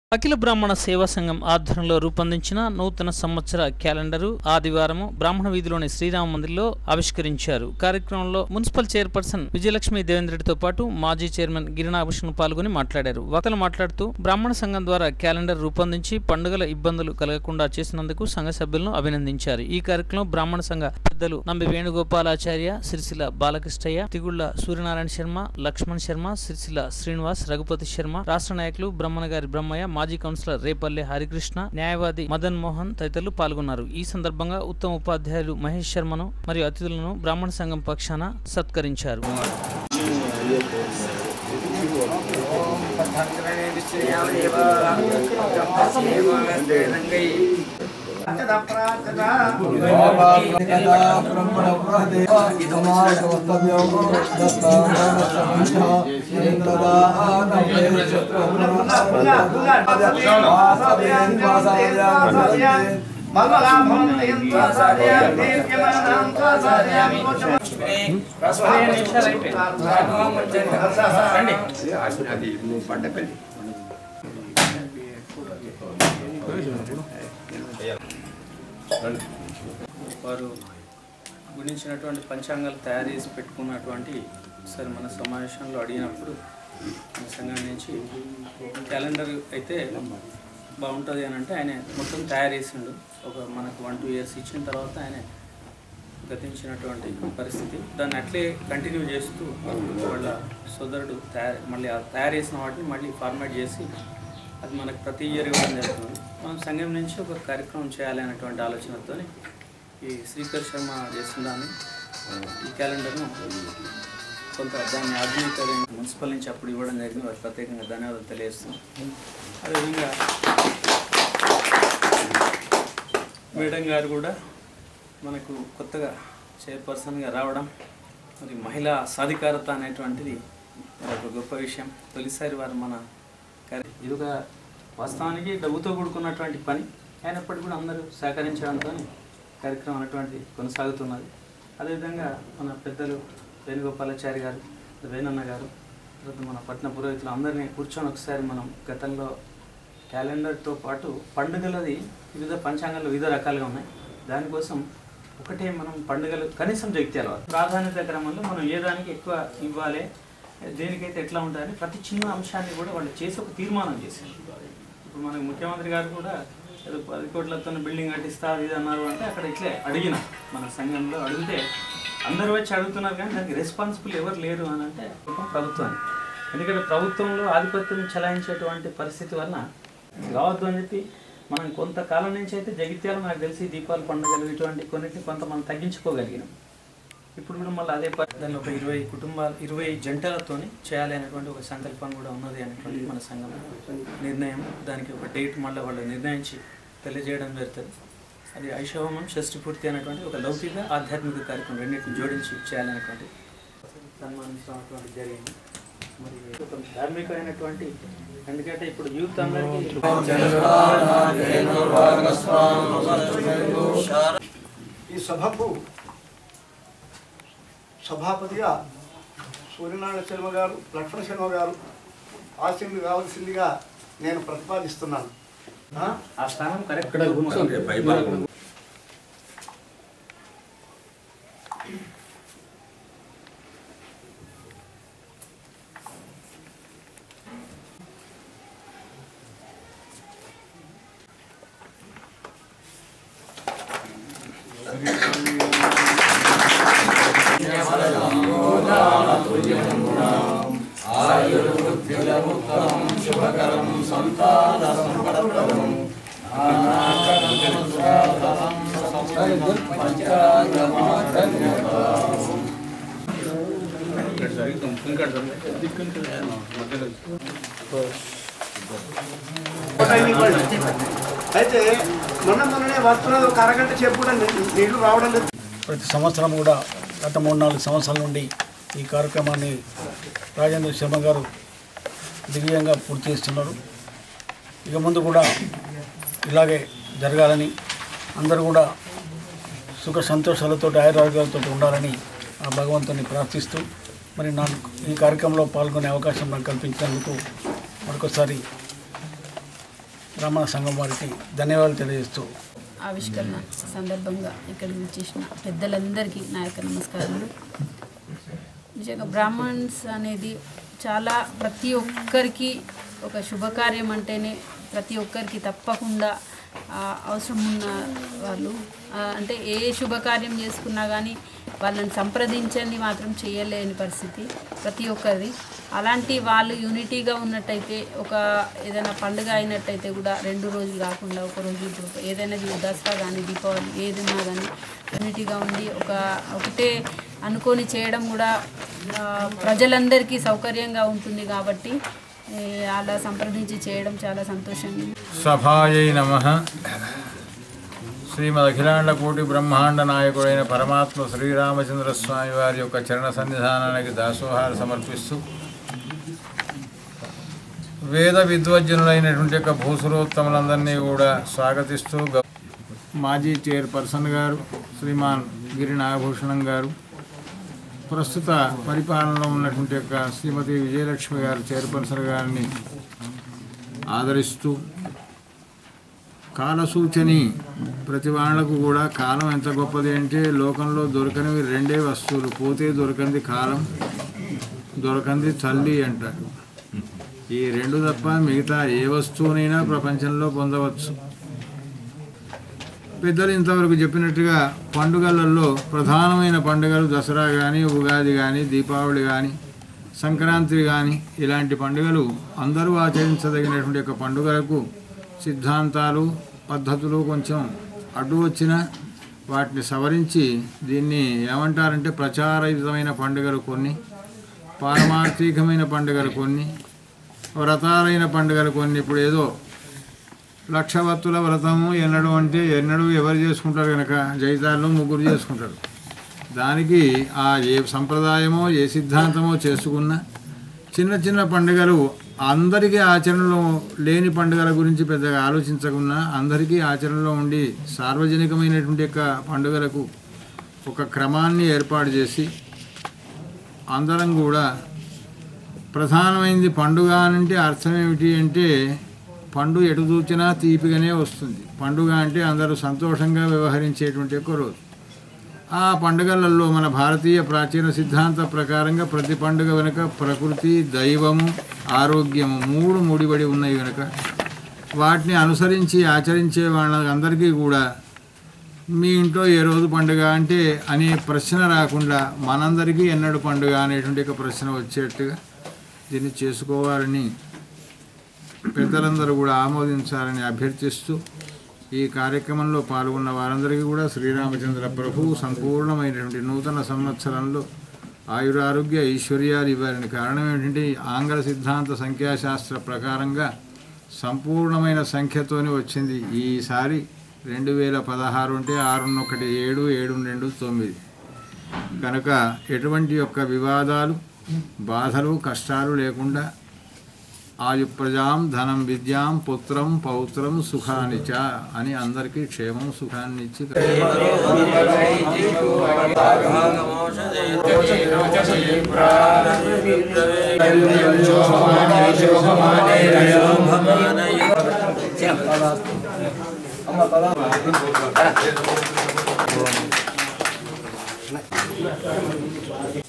అఖిల బ్రాహ్మణ సేవా సంఘం ఆధ్వర్యంలో రూపొందించిన నూతన సంవత్సర క్యాలెండరు ఆదివారం బ్రాహ్మణ వీధిలోని శ్రీరామ మందిర్లో ఆవిష్కరించారు కార్యక్రమంలో మున్సిపల్ చైర్పర్సన్ విజయలక్ష్మి దేవేంద్రెడ్డితో పాటు మాజీ చైర్మన్ గిరినాభూషణ్ పాల్గొని మాట్లాడారు వక్తలు మాట్లాడుతూ బ్రాహ్మణ సంఘం ద్వారా క్యాలెండర్ రూపొందించి పండుగల ఇబ్బందులు కలగకుండా చేసినందుకు సంఘ సభ్యులను అభినందించారు ఈ కార్యక్రమం బ్రాహ్మణ సంఘ పెద్దలు నంబి వేణుగోపాలాచార్య సిరిసిల్ల బాలకృష్ణయ్య తిగుళ్ల సూర్యనారాయణ శర్మ లక్ష్మణ్ శర్మ సిరిసిల్ల శ్రీనివాస్ రఘుపతి శర్మ రాష్ట్ర నాయకులు బ్రహ్మణగారి బ్రహ్మయ్య మాజీ కౌన్సిలర్ రేపల్లె హరికృష్ణ న్యాయవాది మదన్ మోహన్ తదితరులు పాల్గొన్నారు ఈ సందర్భంగా ఉత్తమ ఉపాధ్యాయులు మహేష్ శర్మను మరియు అతిథులను బ్రాహ్మణ సంఘం పక్షాన సత్కరించారు వారు గుణించినటువంటి పంచాంగాలు తయారు చేసి పెట్టుకున్నటువంటి సరే మన సమావేశంలో అడిగినప్పుడు మన సంఘం నుంచి క్యాలెండర్ అయితే బాగుంటుంది అని అంటే ఆయన మొత్తం తయారు చేసిండు ఒక మనకు వన్ టూ ఇయర్స్ ఇచ్చిన తర్వాత ఆయన గతించినటువంటి పరిస్థితి దాన్ని అట్లే కంటిన్యూ చేస్తూ వాళ్ళ సోదరుడు తయారు మళ్ళీ ఆ తయారు చేసిన వాటిని మళ్ళీ ఫార్మాట్ చేసి అది మనకు ప్రతి ఇయర్ ఇవ్వడం జరుగుతుంది మనం సంఘం నుంచి ఒక కార్యక్రమం చేయాలి అనేటువంటి ఆలోచనతో ఈ శ్రీకర్ శర్మ చేసిన దాన్ని ఈ క్యాలెండర్ను కొంత దాన్ని ఆధునీకరణ మున్సిపల్ నుంచి అప్పుడు ఇవ్వడం జరిగింది వారికి ప్రత్యేకంగా ధన్యవాదాలు తెలియజేస్తున్నాం అదేవిధంగా మేడం గారు కూడా మనకు కొత్తగా చైర్పర్సన్గా రావడం మరి మహిళా సాధికారత అనేటువంటిది ఒక గొప్ప విషయం తొలిసారి వారు మన కార్య- ఇది ఒక వాస్తవానికి డబ్బుతో కూడుకున్నటువంటి పని అయినప్పటికీ కూడా అందరూ సహకరించడంతో కార్యక్రమం అనేటువంటిది కొనసాగుతున్నది అదేవిధంగా మన పెద్దలు వేణుగోపాలాచారి గారు వేణన్న గారు తర్వాత మన పట్న పురోహితులు అందరినీ కూర్చొని ఒకసారి మనం గతంలో క్యాలెండర్తో పాటు పండుగలది వివిధ పంచాంగాలు వివిధ రకాలుగా ఉన్నాయి దానికోసం ఒకటే మనం పండుగలు కనీసం జగిత్యాల ప్రాధాన్యత క్రమంలో మనం ఏ దానికి ఎక్కువ ఇవ్వాలి దేనికైతే ఎట్లా ఉంటుందని ప్రతి చిన్న అంశాన్ని కూడా వాళ్ళు చేసి ఒక తీర్మానం చేశారు ఇప్పుడు మనకి ముఖ్యమంత్రి గారు కూడా ఏదో పది కోట్లతో బిల్డింగ్ కట్టిస్తా అది ఇది అన్నారు అంటే అక్కడ ఇట్లే అడిగిన మన సంఘంలో అడిగితే అందరూ వచ్చి అడుగుతున్నారు కానీ దానికి రెస్పాన్సిబుల్ ఎవరు లేరు అని అంటే పాపం ప్రభుత్వానికి ఎందుకంటే ప్రభుత్వంలో ఆధిపత్యం చెలాయించేటువంటి పరిస్థితి వలన కావద్దు అని చెప్పి మనం కొంతకాలం నుంచి అయితే జగిత్యాల నాకు తెలిసి దీపావళి పండుగలు ఇటువంటి కొన్నిటిని కొంత మనం తగ్గించుకోగలిగినాం ఇప్పుడు కూడా మళ్ళీ అదే ప- దానిలో ఒక ఇరవై కుటుంబాలు ఇరవై జంటలతోని చేయాలి అనేటువంటి ఒక సంకల్పం కూడా ఉన్నది అనేటువంటి మన సంఘం నిర్ణయం దానికి ఒక డేట్ మళ్ళీ వాళ్ళు నిర్ణయించి తెలియజేయడం జరుగుతుంది అది ఐషహోమం షష్ఠి పూర్తి అనేటువంటి ఒక లౌకిక ఆధ్యాత్మిక కార్యక్రమం రెండింటిని జోడించి చేయాలనేటువంటి సన్మానించినటువంటి జరిగింది మరి ఒక ధార్మికమైనటువంటి ఎందుకంటే ఇప్పుడు యూత్ అందరికీ ఈ సభకు సభాపతిగా సూర్యనారాయణ శర్మ గారు లక్ష్మణ శర్మ గారు ఆశీర్లు కావాల్సిందిగా నేను ప్రతిపాదిస్తున్నాను ఆ? ఆ స్థానం కరెక్ట్ అయితే మొన్న మొన్ననే వస్తున్నది ఒక అరగంట సేపు కూడా నీ- నీళ్లు రావడం లేదు ప్రతి సంవత్సరం కూడా గత మూడు నాలుగు సంవత్సరాల నుండి ఈ కార్యక్రమాన్ని రాజేంద్ర శర్మ గారు దివ్యంగా పూర్తి చేస్తున్నారు ఇక ముందు కూడా ఇలాగే జరగాలని అందరూ కూడా సుఖ సంతోషాలతో ఆయురారోగ్యాలతో ఉండాలని ఆ భగవంతుని ప్రార్థిస్తూ మరి నాకు ఈ కార్యక్రమంలో పాల్గొనే అవకాశం నాకు కల్పించినందుకు మరొకసారి బ్రాహ్మణ సంఘం వారికి ధన్యవాదాలు తెలియజేస్తూ ఆవిష్కరణ సందర్భంగా ఇక్కడికి వచ్చేసిన పెద్దలందరికీ నా యొక్క నమస్కారాలు నిజంగా బ్రాహ్మణ్స్ అనేది చాలా ప్రతి ఒక్కరికి ఒక శుభకార్యం అంటేనే ప్రతి ఒక్కరికి తప్పకుండా ఆ, అవసరం ఉన్న వాళ్ళు ఆ, అంటే ఏ శుభకార్యం చేసుకున్నా కానీ వాళ్ళని సంప్రదించండి మాత్రం చేయలేని పరిస్థితి ప్రతి ఒక్కరిది అలాంటి వాళ్ళు యూనిటీగా ఉన్నట్టయితే ఒక ఏదైనా పండుగ అయినట్టయితే కూడా రెండు రోజులు కాకుండా ఒక రోజు ఇప్పుడు ఏదైనా ఇది దసరా కానీ దీపావళి ఏదైనా కానీ యూనిటీగా ఉండి ఒక ఒకటే అనుకొని చేయడం కూడా ఆ, ప్రజలందరికీ సౌకర్యంగా ఉంటుంది కాబట్టి ఏ, అలా సంప్రదించి చేయడం చాలా సంతోషంగా ఉంది. సభాయై నమ శ్రీమద్ అఖిలాండ కోటి బ్రహ్మాండ నాయకుడైన పరమాత్మ శ్రీరామచంద్ర స్వామి వారి యొక్క చరణ సన్నిధానానికి దాసోహార సమర్పిస్తూ వేద విద్వజ్జనులైనటువంటి యొక్క భూసురోత్తములందరినీ కూడా స్వాగతిస్తూ గౌ- మాజీ చైర్పర్సన్ గారు శ్రీమాన్ గిరి నాగభూషణం గారు ప్రస్తుత పరిపాలనలో ఉన్నటువంటి యొక్క శ్రీమతి విజయలక్ష్మి గారు చైర్పర్సన్ గారిని ఆదరిస్తూ కాలసూచని ప్రతి వాళ్ళకు కూడా కాలం ఎంత గొప్పది అంటే లోకంలో దొరకనివి రెండే వస్తువులు పోతే దొరకంది కాలం దొరకంది తల్లి అంటారు ఈ రెండు తప్ప మిగతా ఏ వస్తువునైనా ప్రపంచంలో పొందవచ్చు పెద్దలు ఇంతవరకు చెప్పినట్టుగా పండుగలలో ప్రధానమైన పండుగలు దసరా కానీ ఉగాది కానీ దీపావళి కానీ సంక్రాంతి కానీ ఇలాంటి పండుగలు అందరూ ఆచరించదగినటువంటి యొక్క పండుగలకు సిద్ధాంతాలు పద్ధతులు కొంచెం అడ్డు వచ్చిన వాటిని సవరించి దీన్ని ఏమంటారంటే ప్రచారయుతమైన పండుగలు కొన్ని పారమార్థికమైన పండుగలు కొన్ని వ్రతాలైన పండుగలు కొన్ని ఇప్పుడు ఏదో లక్షవత్తుల వ్రతము ఎన్నడు అంటే ఎన్నడూ ఎవరు చేసుకుంటారు కనుక జైతాల్లో ముగ్గురు చేసుకుంటారు దానికి ఆ ఏ సంప్రదాయమో ఏ సిద్ధాంతమో చేసుకున్న చిన్న చిన్న పండుగలు అందరికీ ఆచరణలో లేని పండుగల గురించి పెద్దగా ఆలోచించకున్నా అందరికీ ఆచరణలో ఉండి సార్వజనికమైనటువంటి యొక్క పండుగలకు ఒక క్రమాన్ని ఏర్పాటు చేసి అందరం కూడా ప్రధానమైనది పండుగ అంటే అర్థం ఏమిటి అంటే పండు ఎటు చూచినా తీపిగానే వస్తుంది పండుగ అంటే అందరూ సంతోషంగా వ్యవహరించేటువంటి ఒక రోజు ఆ పండుగలలో మన భారతీయ ప్రాచీన సిద్ధాంత ప్రకారంగా ప్రతి పండుగ వెనుక ప్రకృతి దైవము ఆరోగ్యము మూడు ముడిపడి ఉన్నాయి కనుక వాటిని అనుసరించి ఆచరించే వాళ్ళందరికీ కూడా మీ ఇంట్లో ఏ రోజు పండుగ అంటే అనే ప్రశ్న రాకుండా మనందరికీ ఎన్నడు పండుగ అనేటువంటి ఒక ప్రశ్న వచ్చేట్టుగా దీన్ని చేసుకోవాలని పెద్దలందరూ కూడా ఆమోదించాలని అభ్యర్థిస్తూ ఈ కార్యక్రమంలో పాల్గొన్న వారందరికీ కూడా శ్రీరామచంద్ర ప్రభువు సంపూర్ణమైనటువంటి నూతన సంవత్సరంలో ఆయురారోగ్య ఐశ్వర్యాలు ఇవ్వాలని కారణం ఏంటంటే ఈ ఆంగ్ల సిద్ధాంత సంఖ్యాశాస్త్ర ప్రకారంగా సంపూర్ణమైన సంఖ్యతోనే వచ్చింది ఈసారి రెండు వేల పదహారు అంటే ఆరు ఒకటి ఏడు ఏడు రెండు తొమ్మిది కనుక ఎటువంటి యొక్క వివాదాలు బాధలు కష్టాలు లేకుండా ఆయు ప్రజాం ధనం విద్యాం పుత్రం పౌత్రం సుఖాన్ని చ అని అందరికీ క్షేమం సుఖాన్ని ఇచ్చి అమ్మ